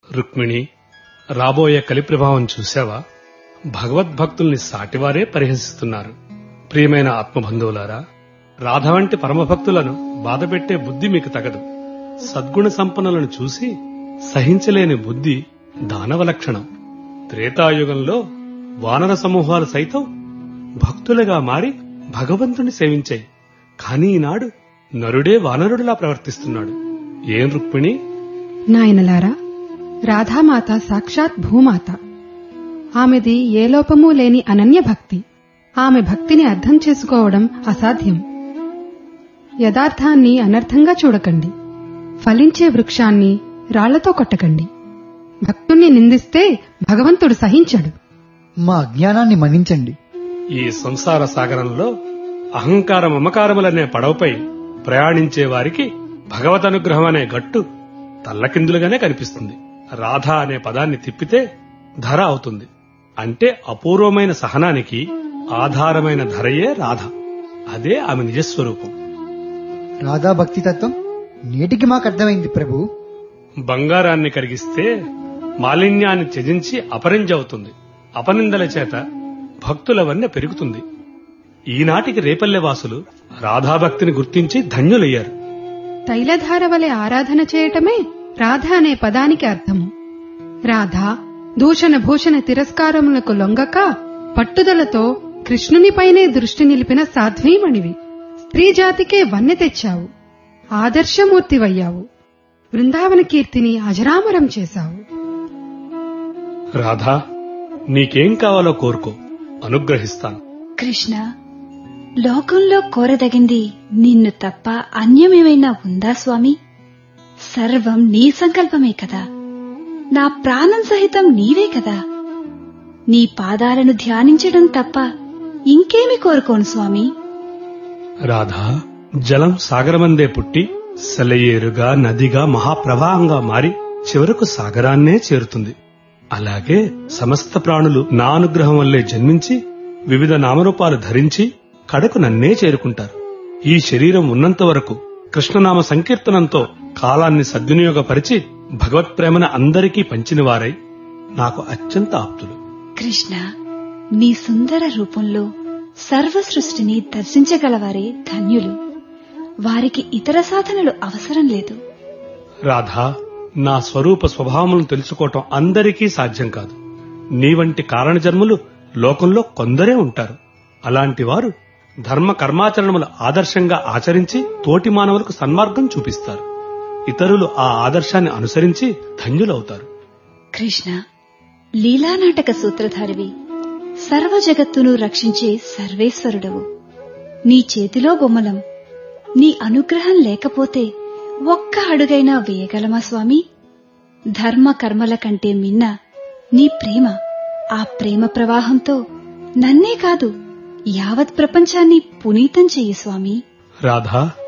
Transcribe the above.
రుక్మిణి రాబోయే కలి ప్రభావం చూశావా భగవద్భక్తుల్ని సాటివారే పరిహసిస్తున్నారు ప్రియమైన ఆత్మబంధువులారా రాధ వంటి పరమభక్తులను బాధపెట్టే బుద్ధి మీకు తగదు సద్గుణ సంపన్నులను చూసి సహించలేని బుద్ధి దానవ లక్షణం త్రేతాయుగంలో వానర సమూహాలు సైతం భక్తులుగా మారి భగవంతుని సేవించాయి కానీ ఈనాడు నరుడే వానరుడిలా ప్రవర్తిస్తున్నాడు ఏం రుక్మిణి నాయనలారా రాధామాత సాక్షాత్ భూమాత ఆమెది ఏ లోపమూ లేని అనన్య భక్తి ఆమె భక్తిని అర్థం చేసుకోవడం అసాధ్యం యథార్థాన్ని అనర్థంగా చూడకండి ఫలించే వృక్షాన్ని రాళ్లతో కొట్టకండి భక్తుణ్ణి నిందిస్తే భగవంతుడు సహించడు మా అజ్ఞానాన్ని మన్నించండి ఈ సంసార సాగరంలో అహంకార మమకారములనే పడవపై ప్రయాణించే వారికి భగవద్ అనుగ్రహం అనే గట్టు తల్లకిందులుగానే కనిపిస్తుంది రాధ అనే పదాన్ని తిప్పితే ధర అవుతుంది అంటే అపూర్వమైన సహనానికి ఆధారమైన ధరయే రాధ అదే ఆమె నిజస్వరూపం రాధా భక్తి తత్వం నేటికి మాకు అర్థమైంది ప్రభు బంగారాన్ని కరిగిస్తే మాలిన్యాన్ని త్యజించి అపరింజవుతుంది అపనిందల చేత భక్తుల వన్నె పెరుగుతుంది ఈనాటికి రేపల్లె వాసులు రాధాభక్తిని గుర్తించి ధన్యులయ్యారు తైలధార వలె ఆరాధన చేయటమే రాధ అనే పదానికి అర్థము రాధ దూషణ భూషణ తిరస్కారములకు లొంగక పట్టుదలతో కృష్ణునిపైనే దృష్టి నిలిపిన సాధ్వీమణివి స్త్రీ జాతికే వన్నె తెచ్చావు ఆదర్శమూర్తివయ్యావు బృందావన కీర్తిని అజరామరం చేశావు రాధా నీకేం కావాలో కోరుకో అనుగ్రహిస్తాను కృష్ణ లోకంలో కోరదగింది నిన్ను తప్ప అన్యమేమైనా ఉందా స్వామి సర్వం నీ సంకల్పమే కదా నా ప్రాణం సహితం నీవే కదా నీ పాదాలను ధ్యానించడం తప్ప ఇంకేమి కోరుకోను స్వామి రాధా జలం సాగరమందే పుట్టి సెలయేరుగా నదిగా మహాప్రవాహంగా మారి చివరకు సాగరాన్నే చేరుతుంది అలాగే సమస్త ప్రాణులు నా అనుగ్రహం వల్లే జన్మించి వివిధ నామరూపాలు ధరించి కడకు నన్నే చేరుకుంటారు ఈ శరీరం ఉన్నంత వరకు కృష్ణనామ సంకీర్తనంతో కాలాన్ని సద్వినియోగపరిచి భగవత్ప్రేమను అందరికీ పంచిన వారై నాకు అత్యంత ఆప్తులు కృష్ణ నీ సుందర రూపంలో సర్వ సృష్టిని దర్శించగలవారే ధన్యులు వారికి ఇతర సాధనలు అవసరం లేదు రాధా నా స్వరూప స్వభావములను తెలుసుకోవటం అందరికీ సాధ్యం కాదు నీ వంటి కారణజన్ములు లోకంలో కొందరే ఉంటారు అలాంటి వారు ధర్మ కర్మాచరణములు ఆదర్శంగా ఆచరించి తోటి మానవులకు సన్మార్గం చూపిస్తారు ఇతరులు ఆ ఆదర్శాన్ని అనుసరించి ధన్యులవుతారు కృష్ణ లీలానాటక సూత్రధారివి సర్వ జగత్తును రక్షించే సర్వేశ్వరుడవు నీ చేతిలో బొమ్మలం నీ అనుగ్రహం లేకపోతే ఒక్క అడుగైనా వేయగలమా స్వామి ధర్మ కర్మల కంటే మిన్న నీ ప్రేమ ఆ ప్రేమ ప్రవాహంతో నన్నే కాదు యావత్ ప్రపంచాన్ని పునీతం చెయ్యి స్వామి రాధా